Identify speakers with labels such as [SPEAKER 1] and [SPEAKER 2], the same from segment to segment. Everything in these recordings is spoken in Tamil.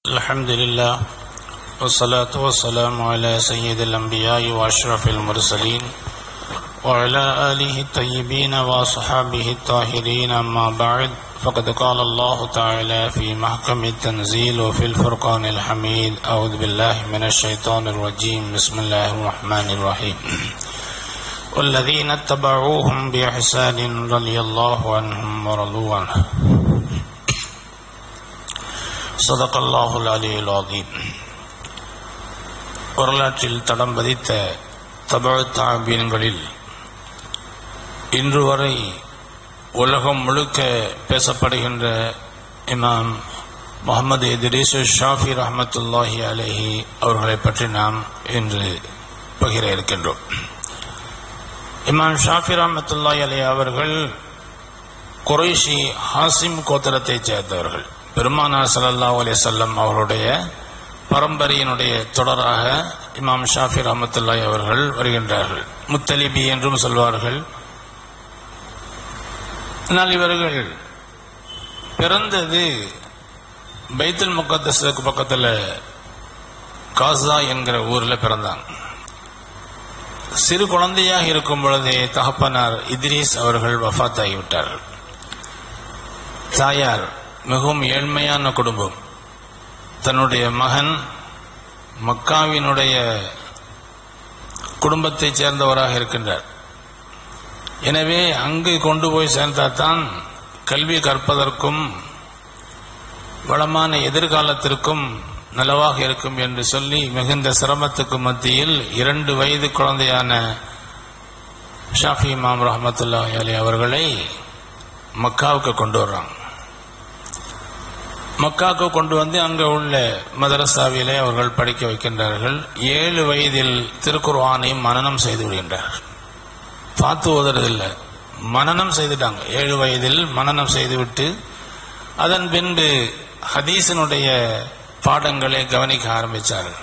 [SPEAKER 1] الحمد لله والصلاة والسلام على سيد الأنبياء وأشرف المرسلين وعلى آله الطيبين وأصحابه الطاهرين أما بعد فقد قال الله تعالى في محكم التنزيل وفي الفرقان الحميد أعوذ بالله من الشيطان الرجيم بسم الله الرحمن الرحيم والذين اتبعوهم بإحسان رضي الله عنهم ورضوا عنه صدق الله العلي العظيم வரலாற்றில் தடம் பதித்த தபழ் தாபீன்களில் இன்று வரை உலகம் முழுக்க பேசப்படுகின்ற இமாம் முகமது இத்ரீஸ் ஷாஃபி ரஹமத்துல்லாஹி அலேஹி அவர்களை பற்றி நாம் இன்று பகிர இருக்கின்றோம் இமாம் ஷாஃபி ரஹமத்துல்லாஹி அலே அவர்கள் குறைஷி ஹாசிம் கோத்திரத்தைச் சேர்ந்தவர்கள் பெருமானார் ஸல்லல்லாஹு அலைஹி வஸல்லம் அவருடைய பரம்பரையினுடைய தொடராக இமாம் ஷாஃபி ரஹமத்துல்லாஹி அவர்கள் வருகின்றார்கள் முத்தலிபி என்றும் சொல்வார்கள் ஆனால் இவர்கள் பிறந்தது பைத்துல் முகத்தஸுக்கு பக்கத்தில் காசா என்கிற ஊரில் பிறந்தாங்க சிறு குழந்தையாக இருக்கும் பொழுதே தகப்பனார் இத்ரீஸ் அவர்கள் வஃத் ஆகிவிட்டார்கள் தாயார் மிகவும் ஏழ்மையான குடும்பம் தன்னுடைய மகன் மக்காவினுடைய குடும்பத்தைச் சேர்ந்தவராக இருக்கின்றார் எனவே அங்கு கொண்டு போய் சேர்ந்தால்தான் கல்வி கற்பதற்கும் வளமான எதிர்காலத்திற்கும் நலவாக இருக்கும் என்று சொல்லி மிகுந்த சிரமத்துக்கு மத்தியில் இரண்டு வயது குழந்தையான ஷாஃபி இமாம் ரஹமத்துல்லா அலி அவர்களை மக்காவுக்கு கொண்டு வர்றாங்க மக்காவுக்கு கொண்டு வந்து அங்கே உள்ள மதரசாவிலே அவர்கள் படிக்க வைக்கின்றார்கள் ஏழு வயதில் திருக்குர்ஆனை மனனம் செய்து விடுகின்றார்கள் பார்த்து ஓதுறதில்லை மனனம் செய்துட்டாங்க ஏழு வயதில் மனனம் செய்துவிட்டு அதன் பின்பு ஹதீஸினுடைய பாடங்களை கவனிக்க ஆரம்பித்தார்கள்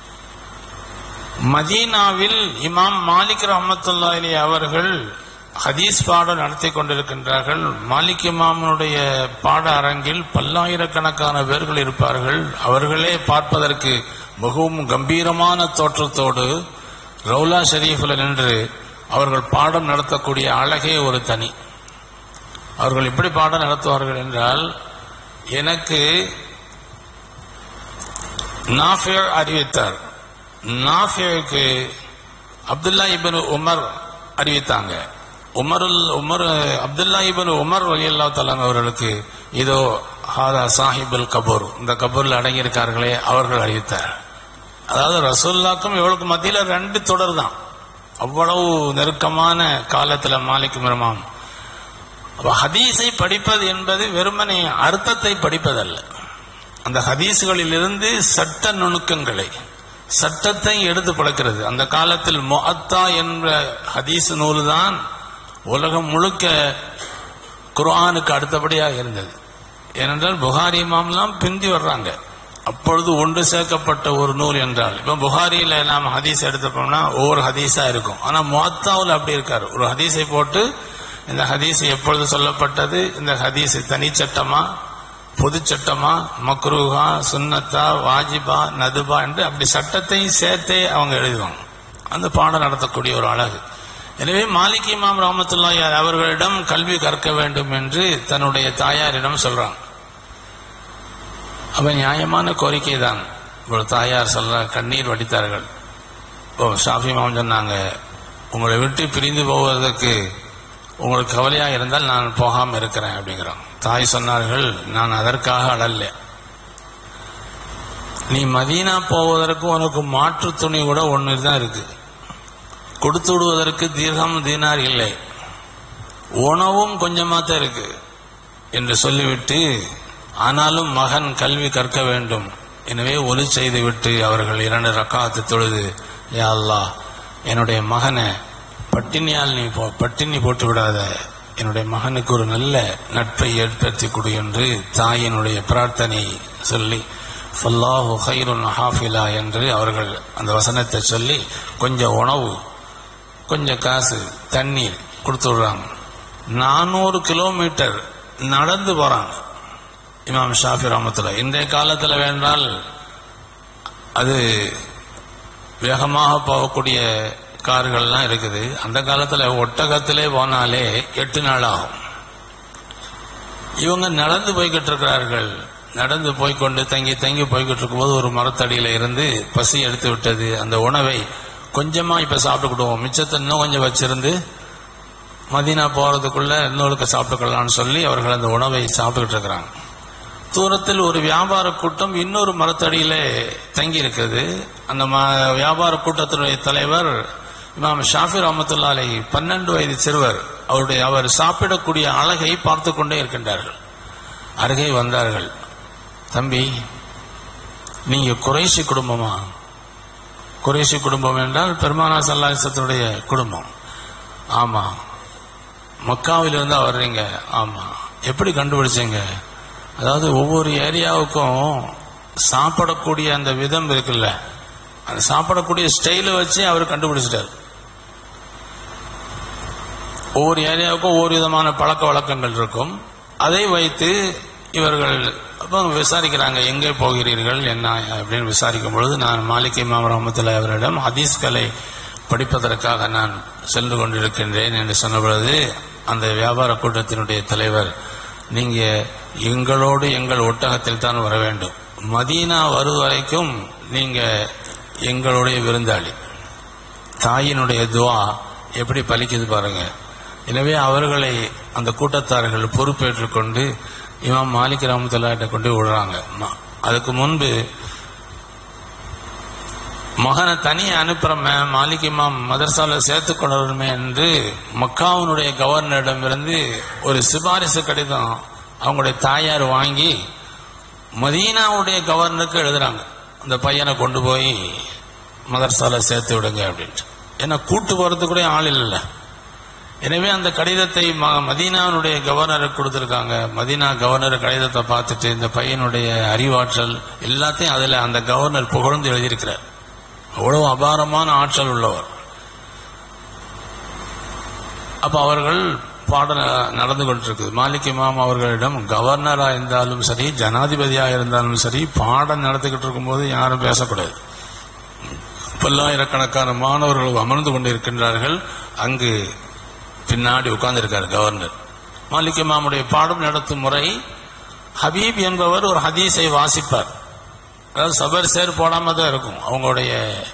[SPEAKER 1] மதீனாவில் இமாம் மாலிக் ரஹமத்துல்லா அலி அவர்கள் ஹதீஸ் பாடம் நடத்தி கொண்டிருக்கின்றார்கள் மாலிக் இமாமனுடைய பாட அரங்கில் பல்லாயிரக்கணக்கான பேர்கள் இருப்பார்கள் அவர்களே பார்ப்பதற்கு மிகவும் கம்பீரமான தோற்றத்தோடு ரவுலா ஷெரீஃபில் நின்று அவர்கள் பாடம் நடத்தக்கூடிய அழகே ஒரு தனி அவர்கள் எப்படி பாடம் நடத்துவார்கள் என்றால் எனக்கு நாஃபியர் அறிவித்தார் நாஃபியருக்கு அப்துல்லா இபின் உமர் அறிவித்தாங்க உமருல் உமர் அப்துல்லா இபின் உமர் அலியல்லா தலாங் அவர்களுக்கு இதோ ஹாதா சாஹிபுல் கபூர் இந்த கபூரில் அடங்கியிருக்கார்களே அவர்கள் அறிவித்தார் அதாவது ரசூல்லாக்கும் இவளுக்கு மத்தியில் ரெண்டு தொடர் தான் அவ்வளவு நெருக்கமான காலத்தில் மாலிக் மிரமாம் ஹதீஸை படிப்பது என்பது வெறுமனே அர்த்தத்தை படிப்பதல்ல அந்த ஹதீஸ்களிலிருந்து சட்ட நுணுக்கங்களை சட்டத்தை எடுத்து பழக்கிறது அந்த காலத்தில் மொஹத்தா என்ற ஹதீஸ் நூல் தான் உலகம் முழுக்க குர்ஆனுக்கு அடுத்தபடியாக இருந்தது ஏனென்றால் புகாரி இமாம்லாம் பிந்தி வர்றாங்க அப்பொழுது ஒன்று சேர்க்கப்பட்ட ஒரு நூல் என்றால் இப்போ புகாரியில் நாம் ஹதீஸ் எடுத்துப்போம்னா ஒவ்வொரு ஹதீஸா இருக்கும் ஆனால் முவத்தாவில் அப்படி இருக்காரு ஒரு ஹதீஸை போட்டு இந்த ஹதீஸ் எப்பொழுது சொல்லப்பட்டது இந்த ஹதீஸ் தனிச்சட்டமா பொது சட்டமா மக்ரூஹா சுன்னத்தா வாஜிபா நதுபா என்று அப்படி சட்டத்தையும் சேர்த்தே அவங்க எழுதுவாங்க அந்த பாடம் நடத்தக்கூடிய ஒரு அழகு எனவே மாலிக் இமாம் ரஹமத்துல்லா அவர்களிடம் கல்வி கற்க வேண்டும் என்று தன்னுடைய தாயாரிடம் சொல்றாங்க அவ நியாயமான கோரிக்கை தான் ஒரு தாயார் சொல்ற கண்ணீர் வடித்தார்கள் ஓ ஷாஃபி மாம் சொன்னாங்க உங்களை விட்டு பிரிந்து போவதற்கு உங்களுக்கு கவலையாக இருந்தால் நான் போகாமல் இருக்கிறேன் அப்படிங்கிறோம் தாய் சொன்னார்கள் நான் அதற்காக அழல்ல நீ மதீனா போவதற்கு உனக்கு மாற்று துணி கூட ஒன்று தான் இருக்கு கொடுத்து விடுவதற்கு தீர்க்கம் தீனார் இல்லை உணவும் கொஞ்சமாக தான் இருக்கு என்று சொல்லிவிட்டு ஆனாலும் மகன் கல்வி கற்க வேண்டும் எனவே ஒலி செய்துவிட்டு அவர்கள் இரண்டு ரக்காத்து தொழுது யா அல்லா என்னுடைய மகனை பட்டினியால் நீ போ பட்டினி போட்டு விடாத என்னுடைய மகனுக்கு ஒரு நல்ல நட்பை ஏற்படுத்தி கொடு என்று தாயினுடைய பிரார்த்தனை சொல்லி ஃபல்லாஹு ஹைருன் ஹாஃபிலா என்று அவர்கள் அந்த வசனத்தை சொல்லி கொஞ்சம் உணவு கொஞ்சம் காசு தண்ணீர் கொடுத்து விடுறாங்க நானூறு கிலோமீட்டர் நடந்து போறாங்க இமாம் ஷாஃபி ரஹமத்துல்லா இன்றைய காலத்தில் வேண்டால் அது வேகமாக போகக்கூடிய கார்கள்லாம் இருக்குது அந்த காலத்தில் ஒட்டகத்திலே போனாலே எட்டு நாள் ஆகும் இவங்க நடந்து போய்கிட்டு இருக்கிறார்கள் நடந்து போய்க்கொண்டு தங்கி தங்கி போய்கிட்டு இருக்கும்போது ஒரு மரத்தடியில இருந்து பசி எடுத்து விட்டது அந்த உணவை கொஞ்சமா இப்ப சாப்பிட்டுக்கிடுவோம் மிச்சத்தை இன்னும் கொஞ்சம் வச்சிருந்து மதீனா போறதுக்குள்ள இன்னொருக்கு சாப்பிட்டுக்கலாம்னு சொல்லி அவர்கள் அந்த உணவை சாப்பிட்டுக்கிட்டு இருக்கிறாங்க தூரத்தில் ஒரு வியாபார கூட்டம் இன்னொரு மரத்தடியில தங்கி இருக்குது அந்த ம- வியாபார கூட்டத்தினுடைய தலைவர் இமாம் ஷாஃபி ரஹமத்துல்லா அலை பன்னெண்டு வயது சிறுவர் அவருடைய அவர் சாப்பிடக்கூடிய அழகை பார்த்து கொண்டே இருக்கின்றார்கள் அருகே வந்தார்கள் தம்பி நீங்க குறைசி குடும்பமா குறைசி குடும்பம் என்றால் பெருமானா சல்லாசத்துடைய குடும்பம் ஆமா மக்காவிலிருந்து வர்றீங்க ஆமா எப்படி கண்டுபிடிச்சீங்க அதாவது ஒவ்வொரு ஏரியாவுக்கும் சாப்பிடக்கூடிய அந்த விதம் இருக்குல்ல அந்த சாப்பிடக்கூடிய ஸ்டைலை வச்சு அவர் கண்டுபிடிச்சிட்டார் ஒவ்வொரு ஏரியாவுக்கும் ஒவ்வொரு விதமான பழக்க வழக்கங்கள் இருக்கும் அதை வைத்து இவர்கள் அப்போ விசாரிக்கிறாங்க எங்கே போகிறீர்கள் என்ன அப்படின்னு விசாரிக்கும் பொழுது நான் மாலிக் இமாம் ரஹமத்துல்லா அவரிடம் ஹதீஸ்களை படிப்பதற்காக நான் சென்று கொண்டிருக்கின்றேன் என்று சொன்ன பொழுது அந்த வியாபார கூட்டத்தினுடைய தலைவர் நீங்க எங்களோடு எங்கள் ஒட்டகத்தில் தான் வர வேண்டும் மதீனா வரும் வரைக்கும் நீங்க எங்களுடைய விருந்தாளி தாயினுடைய துவா எப்படி பலிக்குது பாருங்க எனவே அவர்களை அந்த கூட்டத்தார்கள் பொறுப்பேற்றுக் கொண்டு இமாம் மாலிக் ரஹமத்துல்லாட்ட கொண்டு விடுறாங்க ம- அதுக்கு முன்பு மகனை தனியே அனுப்புறமே மாலிக் இமாம் மதரசால சேர்த்துக் கொள்ளணுமே என்று மக்காவினுடைய கவர்னரிடமிருந்து ஒரு சிபாரிசு கடிதம் அவங்களுடைய தாயார் வாங்கி மதீனாவுடைய கவர்னருக்கு எழுதுறாங்க அந்த பையனை கொண்டு போய் மதரசால சேர்த்து விடுங்க அப்படின்ட்டு ஏன்னா கூட்டு போறதுக்கு கூட ஆள் இல்லைல்ல எனவே அந்த கடிதத்தை ம- மதீனாவுடைய கவர்னருக்கு கொடுத்திருக்காங்க மதீனா கவர்னர் கடிதத்தை பார்த்துட்டு இந்த பையனுடைய அறிவாற்றல் எல்லாத்தையும் அதுல அந்த கவர்னர் புகழ்ந்து எழுதியிருக்கிறார் அவ்வளவு அபாரமான ஆற்றல் உள்ளவர் அப்ப அவர்கள் பாடம் நடந்து கொண்டிருக்குது மாலிக் இமாம் அவர்களிடம் கவர்னரா இருந்தாலும் சரி ஜனாதிபதியா இருந்தாலும் சரி பாடம் நடத்திக்கிட்டு இருக்கும்போது யாரும் பேசக்கூடாது பல்லாயிரக்கணக்கான மாணவர்கள் அமர்ந்து கொண்டிருக்கின்றார்கள் அங்கு பின்னாடி உட்கார்ந்திருக்கார் கவர்னர் மாலிக் இமாமுடைய பாடம் நடத்தும் முறை ஹபீப் என்பவர் ஒரு ஹதீஸை வாசிப்பார் அதாவது சபர் சேர் போடாம தான் இருக்கும் அவங்களுடைய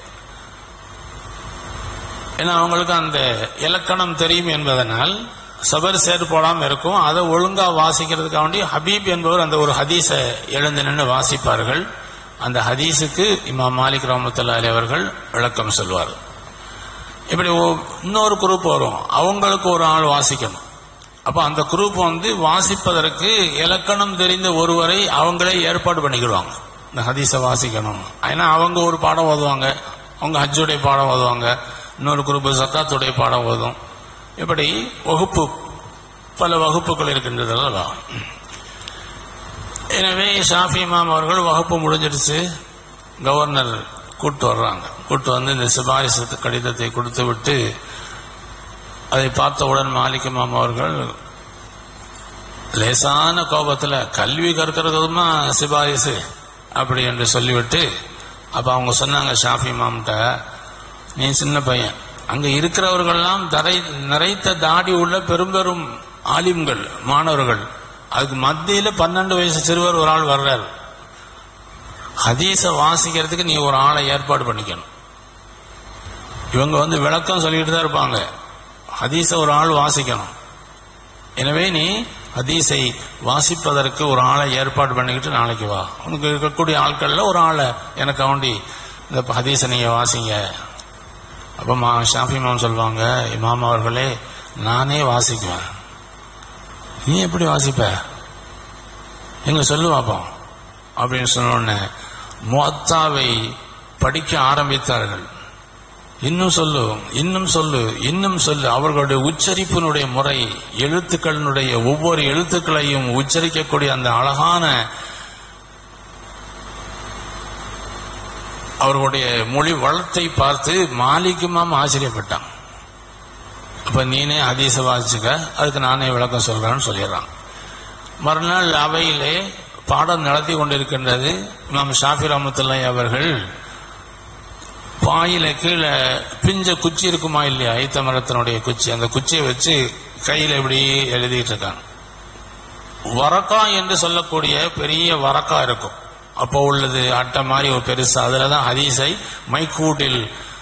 [SPEAKER 1] ஏன்னா அவங்களுக்கு அந்த இலக்கணம் தெரியும் என்பதனால் சபர் சேர் போடாம இருக்கும் அதை ஒழுங்கா வாசிக்கிறதுக்காக வேண்டி ஹபீப் என்பவர் அந்த ஒரு ஹதீஸை எழுந்து நின்று வாசிப்பார்கள் அந்த ஹதீஸுக்கு இமாம் மாலிக் ரஹமத்துல்லா அலி அவர்கள் விளக்கம் சொல்வார் இப்படி ஒ- இன்னொரு குரூப் வரும் அவங்களுக்கு ஒரு ஆள் வாசிக்கணும் அப்ப அந்த குரூப் வந்து வாசிப்பதற்கு இலக்கணம் தெரிந்த ஒருவரை அவங்களே ஏற்பாடு பண்ணிக்கிடுவாங்க இந்த ஹதீஸை வாசிக்கணும் ஏன்னா அவங்க ஒரு பாடம் ஓதுவாங்க அவங்க ஹஜ்ஜுடைய பாடம் ஓதுவாங்க இன்னொரு குரூப் சக்காத்துடைய பாடம் ஓதும் இப்படி வகுப்பு பல வகுப்புகள் இருக்கின்றது அல்லவா எனவே ஷாஃபி இமாம் அவர்கள் வகுப்பு முடிஞ்சிடுச்சு கவர்னர் கூட்டு வர்றாங்க கூட்டு வந்து இந்த சிபாரிசு கடிதத்தை கொடுத்து விட்டு அதை பார்த்தவுடன் மாலிக் இமாம் அவர்கள் லேசான கோபத்துல கல்வி கற்கிறதுமா சிபாரிசு அப்படி என்று சொல்லிவிட்டு அப்ப அவங்க சொன்னாங்க ஷாஃபி இமாம்கிட்ட நீ சின்ன பையன் அங்க இருக்கிறவர்கள்லாம் தரை நிறைத்த தாடி உள்ள பெரும் பெரும் ஆலிம்கள் மாணவர்கள் அதுக்கு மத்தியில பன்னெண்டு வயசு சிறுவர் ஒரு ஆள் வர்றாரு ஹதீஸ வாசிக்கிறதுக்கு நீ ஒரு ஆளை ஏற்பாடு பண்ணிக்கணும் இவங்க வந்து விளக்கம் சொல்லிட்டு தான் இருப்பாங்க ஹதீஸ ஒரு ஆள் வாசிக்கணும் எனவே நீ ஹதீஸை வாசிப்பதற்கு ஒரு ஆளை ஏற்பாடு பண்ணிக்கிட்டு நாளைக்கு வா உனக்கு இருக்கக்கூடிய ஆட்கள்ல ஒரு ஆளை எனக்கு வேண்டி இந்த ஹதீஸை நீங்க வாசிங்க அப்ப மா ஷாஃபி இமாம் சொல்லுவாங்க இமாம் அவர்களே நானே வாசிக்குவேன் நீ எப்படி வாசிப்ப எங்க சொல்லு பார்ப்போம் அப்படின்னு சொன்ன உடனே முஅத்தாவை படிக்க ஆரம்பித்தார்கள் இன்னும் சொல்லு இன்னும் சொல்லு இன்னும் சொல்லு அவர்களுடைய உச்சரிப்பினுடைய முறை எழுத்துக்களினுடைய ஒவ்வொரு எழுத்துக்களையும் உச்சரிக்கக்கூடிய அந்த அழகான அவர்களுடைய மொழி வளத்தை பார்த்து மாலிக்குமாம் ஆச்சரியப்பட்டான் அப்ப நீனே ஹதீஸ வாசிச்சுக்க அதுக்கு நானே விளக்கம் சொல்றேன்னு சொல்லிடுறான் மறுநாள் அவையிலே பாடம் நடத்தி கொண்டிருக்கின்றது இமாம் ஷாஃபி ரஹமத்துல்லாஹி அவர்கள் பாயில கீழே பிஞ்ச குச்சி இருக்குமா இல்லையா ஐத்த மரத்தினுடைய குச்சி அந்த குச்சியை வச்சு கையில இப்படி எழுதிட்டு இருக்காங்க வரக்கா என்று சொல்லக்கூடிய பெரிய வரக்கா இருக்கும் அப்போ உள்ளது அட்டை மாதிரி ஒரு பெருசு அதுல தான் ஹதீஸை மைக்கூட்டில்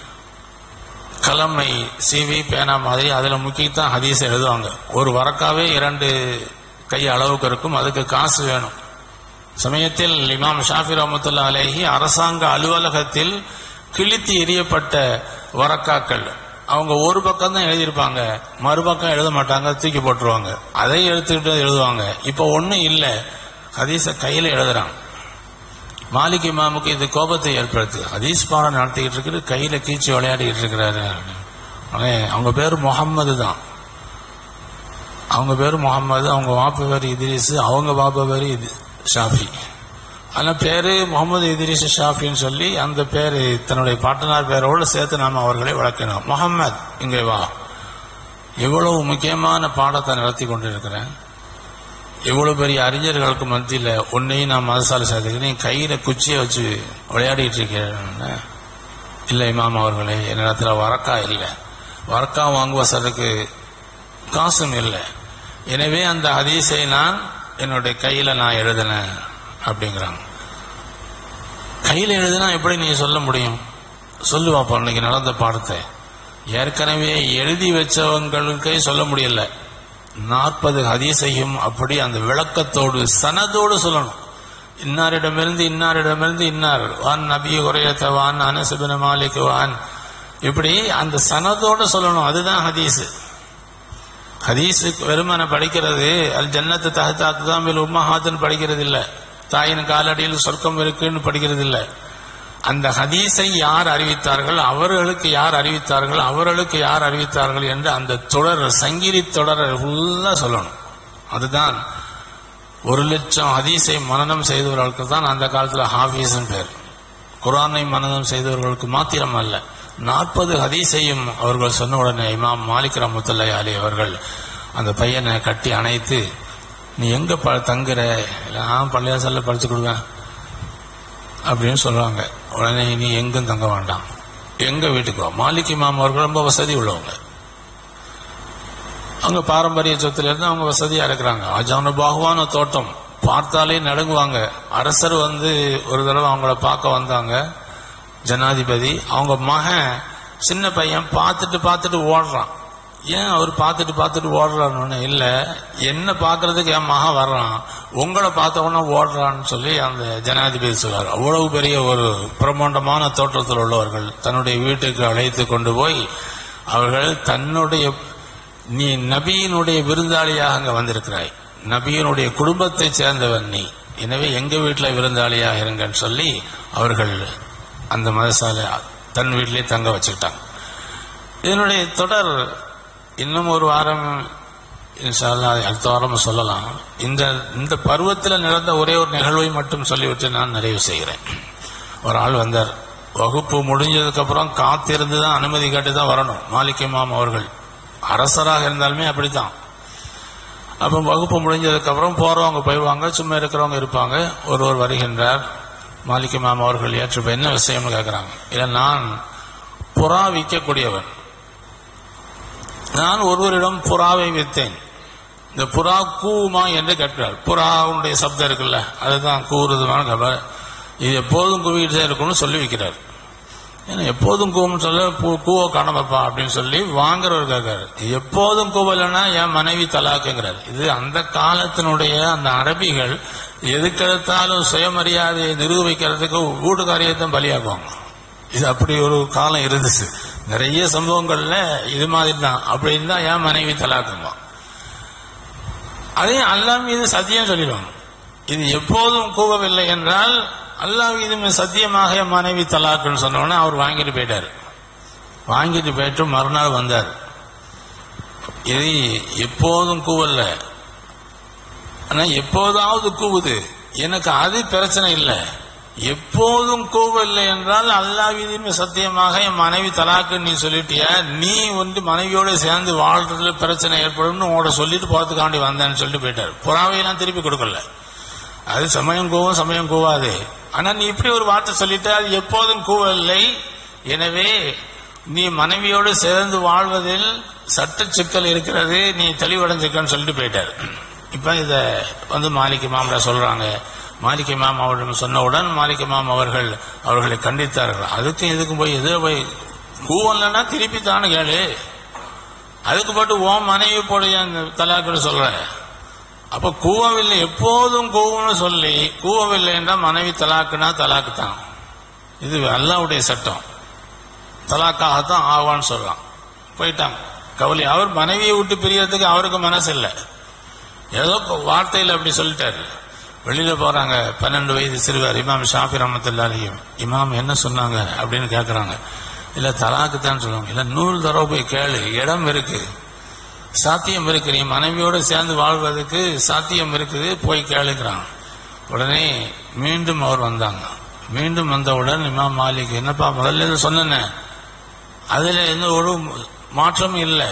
[SPEAKER 1] கலமை சிவி பேனா மாதிரி அதுல முக்கியத்தான் ஹதீஸ் எழுதுவாங்க ஒரு வரக்காவே இரண்டு கை அளவுக்கு இருக்கும் அதுக்கு காசு வேணும் சமயத்தில் இமாம் ஷாஃபி ரஹமத்துல்லா அலேஹி அரசாங்க அலுவலகத்தில் கிழித்து எரியப்பட்ட வரக்காக்கள் அவங்க ஒரு பக்கம் தான் எழுதியிருப்பாங்க மறுபக்கம் எழுத மாட்டாங்க தூக்கி போட்டுருவாங்க அதை எடுத்துக்கிட்டு எழுதுவாங்க இப்போ ஒன்றும் இல்லை ஹதீஸை கையில் எழுதுறாங்க மாலிக் இமாமுக்கு இது கோபத்தை ஏற்படுத்து ஹதீஸ் பாடம் நடத்திக்கிட்டு இருக்குது கையில கீச்சு விளையாடிக்கிட்டு இருக்கிறாரு அவனே, அவங்க பேர் முகம்மது தான் அவங்க பேர் முகம்மது அவங்க வாப்ப பேர் இத்ரிஸ் அவங்க வாப்ப பேர் இது ஷாஃபி ஆனா பேரு முகமது இத்ரிஸ் ஷாஃபின்னு சொல்லி அந்த பேரு தன்னுடைய பாட்டனார் பேரோடு சேர்த்து நாம அவர்களை வளர்க்கணும் முகம்மது இங்கே வா எவ்வளவு முக்கியமான பாடத்தை நடத்தி கொண்டிருக்கிறேன் எவ்வளவு பெரிய அறிஞர்களுக்கு மத்தியில உன்னையும் நான் மதசாலை சேர்த்துக்கிறேன் கையில குச்சியை வச்சு விளையாடிட்டு இருக்கேன் இல்ல இமாம் அவர்களே என்னிடத்துல வரக்கா இல்லை வரக்கா வாங்குவதற்கு காசும் இல்லை எனவே அந்த ஹதீஸை நான் என்னுடைய கையில நான் எழுதினேன் அப்படிங்கிறாங்க கையில எழுதினா எப்படி நீ சொல்ல முடியும் சொல்லு பாப்போம் இன்னைக்கு நடந்த பாடத்தை ஏற்கனவே எழுதி வச்சவங்களுக்கே சொல்ல முடியல நாற்பது ஹதீஸையும் அப்படி அந்த விளக்கத்தோடு சனதோடு சொல்லணும் இன்னாரிடமிருந்து இன்னாரிடமிருந்து இன்னார் வான் நபி உரையத்த வான் அனசுபின மாலிக் வான் இப்படி அந்த சனதோடு சொல்லணும் அதுதான் ஹதீஸ் ஹதீஸு வெறுமனை படிக்கிறது அல் ஜன்னத்து தஹத்தாத்து தான் மேல் உம்மஹாத்துன்னு படிக்கிறது இல்ல தாயின் காலடியில் சொர்க்கம் இருக்குன்னு படிக்கிறது இல்ல அந்த ஹதீஸை யார் அறிவித்தார்கள் அவர்களுக்கு யார் அறிவித்தார்கள் அவர்களுக்கு யார் அறிவித்தார்கள் என்று அந்த தொடர் சங்கிலி தொடரை ஃபுல்லா சொல்லணும் அதுதான் ஒரு லட்சம் ஹதீஸை மனனம் செய்தவர்களுக்கு தான் அந்த காலத்துல ஹாஃபீஸ்னு பேர் குரானை மனனம் செய்தவர்களுக்கு மாத்திரம் அல்ல நாற்பது ஹதீஸையும் அவர்கள் சொன்ன உடனே இமாம் மாலிக் ரஹமத்துல்லாஹி அலி அவர்கள் அந்த பையனை கட்டி அணைத்து நீ எங்க ப தங்குற இல்ல, நான் பள்ளியாசல்ல படிச்சு கொடுவேன் அப்படின்னு சொல்றாங்க உடனே நீ எங்கும் தங்க வேண்டாம் எங்க வீட்டுக்கு வா மாலிக் இமாம் அவர்கள் ரொம்ப வசதி உள்ளவங்க அங்க பாரம்பரிய சொத்துல இருந்து அவங்க வசதியா இருக்கிறாங்க அஜான பாகுவான தோட்டம் பார்த்தாலே நடுங்குவாங்க அரசர் வந்து ஒரு தடவை அவங்கள பார்க்க வந்தாங்க ஜனாதிபதி அவங்க மகன் சின்ன பையன் பார்த்துட்டு பார்த்துட்டு ஓடுறான் ஏன் அவர் பார்த்துட்டு பார்த்துட்டு ஓடுறான்னு இல்ல என்ன பார்க்கறதுக்கு என் மகன் வர்றான் உங்களை பார்த்த உடனே ஓடுறான்னு சொல்லி அந்த ஜனாதிபதி சொல்றாரு அவ்வளவு பெரிய ஒரு பிரம்மாண்டமான தோற்றத்தில் உள்ளவர்கள் தன்னுடைய வீட்டுக்கு அழைத்து கொண்டு போய் அவர்கள் தன்னுடைய நீ நபியினுடைய விருந்தாளியாக அங்க வந்திருக்கிறாய் நபியினுடைய குடும்பத்தை சேர்ந்தவன் நீ எனவே எங்க வீட்டுல விருந்தாளியாக இருங்கன்னு சொல்லி அவர்கள் அந்த மதசாலை தன் வீட்டிலே தங்க வச்சுக்கிட்டாங்க இதனுடைய தொடர் இன்னும் ஒரு வாரம் இன்ஷா அல்லாஹ் அடுத்த வாரம் சொல்லலாம் இந்த இந்த பருவத்தில் நடந்த ஒரே ஒரு நிகழ்வை மட்டும் சொல்லிவிட்டு நான் நிறைவு செய்கிறேன் ஒரு ஆள் வந்தார் வகுப்பு முடிஞ்சதுக்கு அப்புறம் காத்திருந்து தான் அனுமதி கேட்டு தான் வரணும் மாலிக் இமாம் அவர்கள் அரசராக இருந்தாலுமே அப்படித்தான் அப்போ வகுப்பு முடிஞ்சதுக்கு அப்புறம் போறவங்க போயிடுவாங்க சும்மா இருக்கிறவங்க இருப்பாங்க ஒருவர் வருகின்றார் மாலிக் இமாம் அவர்கள் ஏற்று என்ன விஷயம்னு கேட்கிறாங்க இல்ல நான் புறா விற்கக்கூடியவன் நான் ஒருவரிடம் புறாவை விற்றேன் இந்த புறா கூவுமா என்று கேட்கிறார் புறாவுடைய சப்தம் இருக்குல்ல அதுதான் கூவுறதுமான கப இது எப்போதும் கூவிக்கிட்டே இருக்கும்னு சொல்லி வைக்கிறார் ஏன்னா எப்போதும் கூவும்னு சொல்ல பூ- கூவ காணாமப்பா அப்படின்னு சொல்லி வாங்குறவர் கேட்காரு எப்போதும் கூவலைன்னா என் மனைவி தலாக்குங்கிறார் இது அந்த காலத்தினுடைய அந்த அரபிகள் எதுக்கெடுத்தாலும் சுயமரியாதையை நிரூபிக்கிறதுக்கு வீட்டுக்காரியத்தான் பலியாக்குவாங்க இது அப்படி ஒரு காலம் இருந்துச்சு நிறைய சம்பவங்கள்ல இது மாதிரி தான் அப்படின்னு தான் என் மனைவி தலாக்குமா அதையும் அல்லாஹ் மீது சத்தியம் சொல்லிடுவாங்க இது எப்போதும் கூவவில்லை என்றால் அல்லாஹ் மீது சத்தியமாக என் மனைவி தலாக்குன்னு சொன்ன உடனே அவர் வாங்கிட்டு போயிட்டாரு வாங்கிட்டு போயிட்டு மறுநாள் வந்தார் இது எப்போதும் கூவல்ல ஆனா எப்போதாவது கூவுது எனக்கு அது பிரச்சனை இல்லை எப்போதும் கூவவில்லை என்றால் அல்லாஹ் சத்தியமாக என் மனைவி தலாக்கு நீ சொல்லிட்டியா நீ வந்து மனைவியோட சேர்ந்து வாழ்றதுல பிரச்சனை ஏற்படும்னு உங்களோட சொல்லிட்டு போறதுக்காண்டி வந்தேன்னு சொல்லிட்டு போயிட்டார் புறாவையெல்லாம் திருப்பி கொடுக்கல அது சமயம் கூவும் சமயம் கூவாது ஆனா நீ இப்படி ஒரு வார்த்தை சொல்லிட்டு அது எப்போதும் கூவவில்லை எனவே நீ மனைவியோடு சேர்ந்து வாழ்வதில் சட்ட சிக்கல் இருக்கிறது நீ தெளிவடைஞ்சிருக்கன்னு சொல்லிட்டு போயிட்டார் இப்ப இத வந்து மாலிக் இமாம்ல சொல்றாங்க மாலிக் இமாம் அவரிடம் சொன்னவுடன் மாலிக் இமாம் அவர்கள் அவர்களை கண்டித்தார்கள் அதுக்கும் இதுக்கும் போய் எதிர போய் கூவலன்னா திருப்பி தானு கேளு அதுக்கு போட்டு ஓம் மனைவி போடு அந்த தலாக்குன்னு சொல்ற அப்ப கூவவில்லை எப்போதும் கூவும்னு சொல்லி கூவவில்லை என்றால் மனைவி தலாக்குனா தலாக்கு தான் இது அல்லாவுடைய சட்டம் தலாக்காகத்தான் ஆவான்னு சொல்லலாம் போயிட்டாங்க கவலை அவர் மனைவியை விட்டு பிரியறதுக்கு அவருக்கு மனசு இல்லை ஏதோ வார்த்தையில் அப்படி சொல்லிட்டாரு வெளியில போறாங்க பன்னெண்டு வயது சிறுவர் இமாம் ஷாஃபி ரஹமத்துல்லாலையும் இமாம் என்ன சொன்னாங்க அப்படின்னு கேட்கறாங்க இல்ல தலாக்கு தான் சொல்லுவாங்க இல்ல நூறு தடவை போய் கேளு இடம் இருக்கு சாத்தியம் இருக்கு நீ மனைவியோட சேர்ந்து வாழ்வதற்கு சாத்தியம் இருக்குது போய் கேளுங்கிறாங்க உடனே மீண்டும் அவர் வந்தாங்க மீண்டும் வந்தவுடன் இமாம் மாலிக் என்னப்பா முதல்ல இது சொன்னேனே அதுல எந்த ஒரு மாற்றமும் இல்லை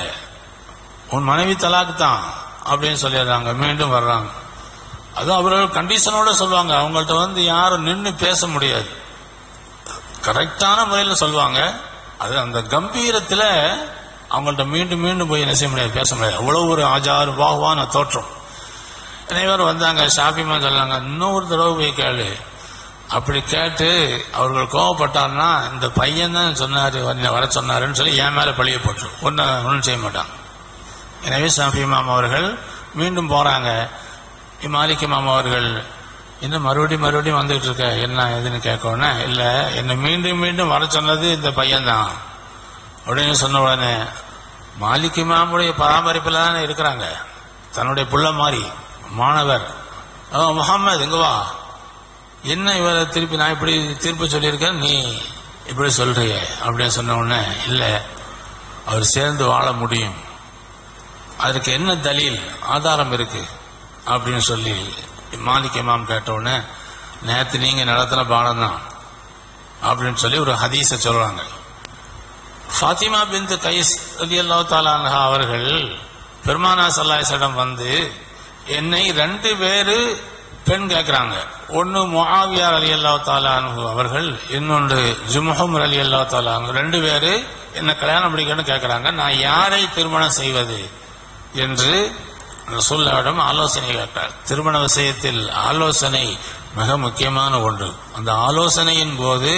[SPEAKER 1] உன் மனைவி தலாக்கு தான் அப்படின்னு சொல்லிடுறாங்க மீண்டும் வர்றாங்க அதுவும் அவர்கள் கண்டிஷனோட சொல்லுவாங்க அவங்கள்ட்ட வந்து யாரும் நின்று பேச முடியாது கரெக்டான முறையில் சொல்லுவாங்க அது அந்த கம்பீரத்தில் அவங்கள்ட்ட மீண்டும் மீண்டும் போய் என்ன செய்ய முடியாது பேச முடியாது அவ்வளவு ஒரு ஆஜார் பாகுவான தோற்றம் இவர் வந்தாங்க ஷாப்பிமா சொல்லாங்க இன்னொரு தடவை போய் கேளு அப்படி கேட்டு அவர்கள் கோவப்பட்டார்னா இந்த பையன் தான் சொன்னாரு வர- வர சொன்னாருன்னு சொல்லி என் மேல பழிய போட்டு ஒன்னும் ஒன்றும் செய்ய மாட்டாங்க எனவே ஷாஃபி இமாம் அவர்கள் மீண்டும் போறாங்க மாலிக் இமாம் அவர்கள் இன்னும் மறுபடியும் மறுபடியும் வந்துகிட்டு இருக்க என்ன ஏதுன்னு கேட்கவுடனே இல்ல என்னை மீண்டும் மீண்டும் வர சொன்னது இந்த பையன்தான் அப்படின்னு சொன்ன உடனே மாலிக் இமாமுடைய பராமரிப்பில் தானே இருக்கிறாங்க தன்னுடைய புள்ள மாதிரி மாணவர் "ஓ, முகம்மது இங்க வா என்ன இவரை திருப்பி நான் இப்படி தீர்ப்பு சொல்லியிருக்கேன் நீ இப்படி சொல்றியே அப்படின்னு சொன்ன உடனே இல்ல அவர் சேர்ந்து வாழ முடியும் அதுக்கு என்ன தலீல் ஆதாரம் இருக்கு அப்படின்னு சொல்லி மாலிக் இமாம் கேட்ட உடனே நேத்து நீங்க நடத்தின பாடம் தான் அப்படின்னு சொல்லி ஒரு ஹதீஸ சொல்றாங்க ஃபாத்திமா பிந்து கைஸ் ரலியல்லாஹு தஆலா அன்ஹா அவர்கள் பெருமானா சல்லாஹிடம் வந்து என்னை ரெண்டு பேரு பெண் கேட்கிறாங்க ஒன்னு முஆவியா ரலியல்லாஹு தஆலா அன்ஹு அவர்கள் இன்னொன்று ஜும்ஹும் ரலியல்லாஹு தஆலா அன்ஹு ரெண்டு பேரு என்ன கல்யாணம் பண்ணிக்கணும்னு கேட்கிறாங்க நான் யாரை திருமணம் செய்வது என்று ரசூல்லாவிடம் ஆலோசனை கேட்டார் திருமண விஷயத்தில் ஆலோசனை மிக முக்கியமான ஒன்று அந்த ஆலோசனையின் போது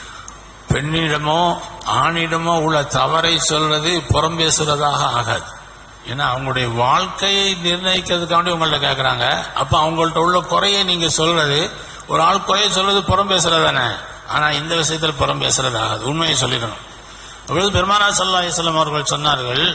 [SPEAKER 1] பெண்ணிடமோ ஆணிடமோ உள்ள தவறை சொல்றது புறம் பேசுறதாக ஆகாது ஏன்னா அவங்களுடைய வாழ்க்கையை நிர்ணயிக்கிறதுக்காண்டி உங்கள்ட்ட கேட்கறாங்க அப்ப அவங்கள்ட்ட உள்ள குறையை நீங்க சொல்றது ஒரு ஆள் குறைய சொல்றது புறம் பேசுறதானே ஆனா இந்த விஷயத்தில் புறம் பேசுறது ஆகாது உண்மையை சொல்லிடணும் அப்பொழுது பெருமானா சல்லா இஸ்லாம் அவர்கள் சொன்னார்கள்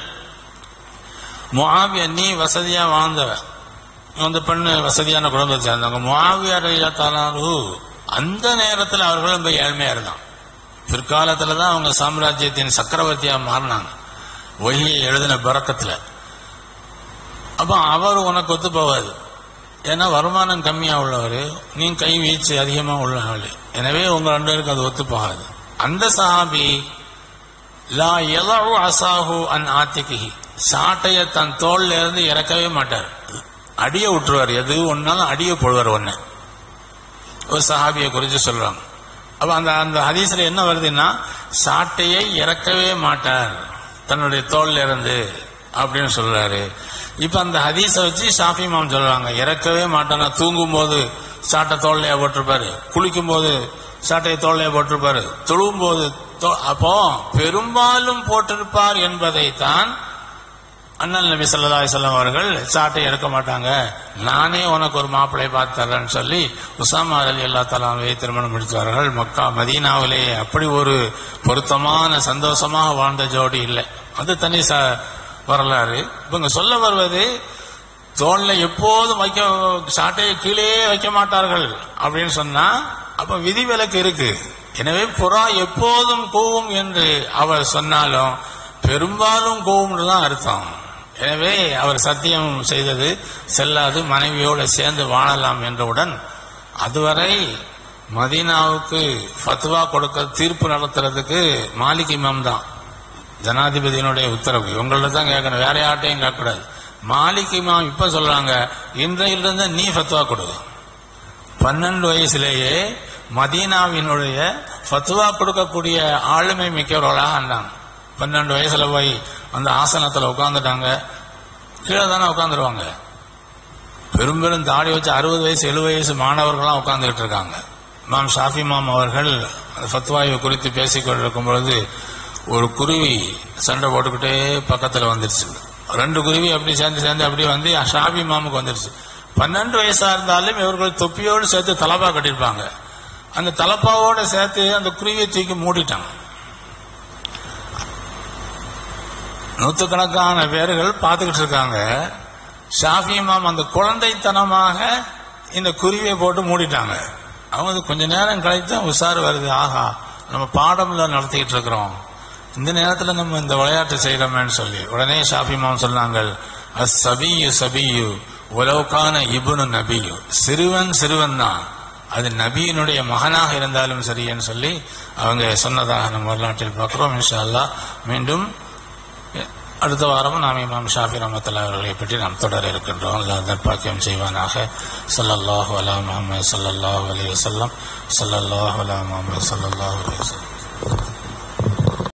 [SPEAKER 1] முஆவியா நீ வசதியா வாழ்ந்தவ அந்த பெண்ணு வசதியான குடும்பத்தை சேர்ந்தவங்க முஆவியா ரலியல்லாஹு அந்த நேரத்தில் அவர்கள் ரொம்ப ஏழ்மையா இருந்தான் பிற்காலத்துல தான் அவங்க சாம்ராஜ்யத்தின் சக்கரவர்த்தியா மாறினாங்க ஒய்யை எழுதின பறக்கத்துல அப்ப அவர் உனக்கு ஒத்து போவாது ஏன்னா வருமானம் கம்மியா உள்ளவர் நீ கை வீச்சு அதிகமா உள்ளவள் எனவே உங்க ரெண்டு பேருக்கு அது ஒத்து போகாது அந்த சஹாபி லா எலவு அசாஹு அன் ஆத்திகி சாட்டைய தன் தோல்ல இருந்து இறக்கவே மாட்டார் அடிய விட்டுருவார் எது ஒன்னாலும் அடிய போடுவார் ஒன்னு ஒரு சஹாபியை குறித்து சொல்றாங்க அப்ப அந்த அந்த ஹதீஸ்ல என்ன வருதுன்னா சாட்டையை இறக்கவே மாட்டார் தன்னுடைய தோல்ல இருந்து அப்படின்னு சொல்றாரு இப்ப அந்த ஹதீஸை வச்சு ஷாஃபி மாம் சொல்றாங்க இறக்கவே மாட்டானா தூங்கும் போது சாட்டை தோல்லையா போட்டிருப்பாரு குளிக்கும் போது சாட்டையை தோல்லையா போட்டிருப்பாரு தொழுவும் போது தோ- அப்போ பெரும்பாலும் போட்டிருப்பார் என்பதைத்தான் அண்ணல் நபி ஸல்லல்லாஹு அலைஹி வஸல்லம் அவர்கள் சாட்டை எடுக்க மாட்டாங்க நானே உனக்கு ஒரு மாப்பிளை பார்த்து தர்றேன்னு சொல்லி உசாமா அலி அல்லா தலாவை திருமணம் முடித்தார்கள் மக்கா மதீனாவிலே அப்படி ஒரு பொருத்தமான சந்தோஷமாக வாழ்ந்த ஜோடி இல்லை அது தனி ச வரலாறு இவங்க சொல்ல வருவது தோல்ல எப்போதும் வைக்க சாட்டையை கீழே வைக்க மாட்டார்கள் அப்படின்னு சொன்னா அப்ப விதிவிலக்கு இருக்கு எனவே புறா எப்போதும் கூவும் என்று அவர் சொன்னாலும் பெரும்பாலும் கூவும்னு தான் அர்த்தம் எனவே அவர் சத்தியம் செய்தது செல்லாது மனைவியோடு சேர்ந்து வாழலாம் என்றவுடன் அதுவரை மதீனாவுக்கு ஃபத்வா கொடுக்க தீர்ப்பு நடத்துறதுக்கு மாலிக் இமாம் தான் ஜனாதிபதியினுடைய உத்தரவு இவங்கள்ட்ட தான் கேட்கணும் வேற யார்ட்டையும் கேட்கக்கூடாது மாலிக் இமாம் இப்ப சொல்றாங்க இன்றையிலிருந்து நீ ஃபத்வா கொடு பன்னெண்டு வயசுலேயே மதீனாவினுடைய ஃபத்துவா கொடுக்கக்கூடிய ஆளுமை மிக்கவர்களாக ஆண்டாங்க பன்னெண்டு வயசுல போய் அந்த ஆசனத்துல உட்காந்துட்டாங்க கீழே தானே உட்காந்துருவாங்க பெரும் பெரும் தாடி வச்சு அறுபது வயசு எழுபது வயசு மாணவர்கள்லாம் உட்கார்ந்துகிட்டு இருக்காங்க இமாம் ஷாஃபி இமாம் அவர்கள் அந்த ஃபத்வாயை குறித்து பேசிக் கொண்டிருக்கும் பொழுது ஒரு குருவி சண்டை போட்டுக்கிட்டே பக்கத்துல வந்துருச்சு ரெண்டு குருவி அப்படி சேர்ந்து சேர்ந்து அப்படி வந்து ஷாஃபி இமாமுக்கு வந்துருச்சு பன்னெண்டு வயசா இருந்தாலும் இவர்கள் தொப்பியோடு சேர்த்து தலப்பா கட்டியிருப்பாங்க அந்த தலப்பாவோட சேர்த்து அந்த குருவியை தூக்கி மூடிட்டாங்க நூற்றுக்கணக்கான பேர்கள் பார்த்துக்கிட்டு இருக்காங்க ஷாஃபி இமாம் அந்த குழந்தைத்தனமாக இந்த குருவியை போட்டு மூடிட்டாங்க அவங்க அது கொஞ்ச நேரம் கழித்து தான் உஷார் வருது ஆஹா நம்ம பாடம்ல நடத்திக்கிட்டு இருக்கிறோம் இந்த நேரத்துல நம்ம இந்த விளையாட்டு செய்யறோமேன்னு சொல்லி உடனே ஷாஃபி இமாம் சொன்னாங்க அஸ் சபியு சபியு உலவுக்கான இபுனு நபியு சிறுவன் சிறுவன் தான் அது நபியினுடைய மகனாக இருந்தாலும் சரின்னு சொல்லி அவங்க சொன்னதாக நம்ம வரலாற்றில் பார்க்கிறோம் இன்ஷா அல்லாஹ் மீண்டும் அடுத்த வாரம் நாம் இமாம் ஷாஃபி ரஹமத்துல்லா அவர்களை பற்றி நாம் தொடர இருக்கின்றோம் அல்லாஹ் நற்பாக்கியம் செய்வானாக ஸல்லல்லாஹு அலா முஹம்மது ஸல்லல்லாஹு அலைஹி வஸல்லம் ஸல்லல்லாஹு அலா முஹம்மது ஸல்லல்லாஹு அலைஹி வஸல்லம்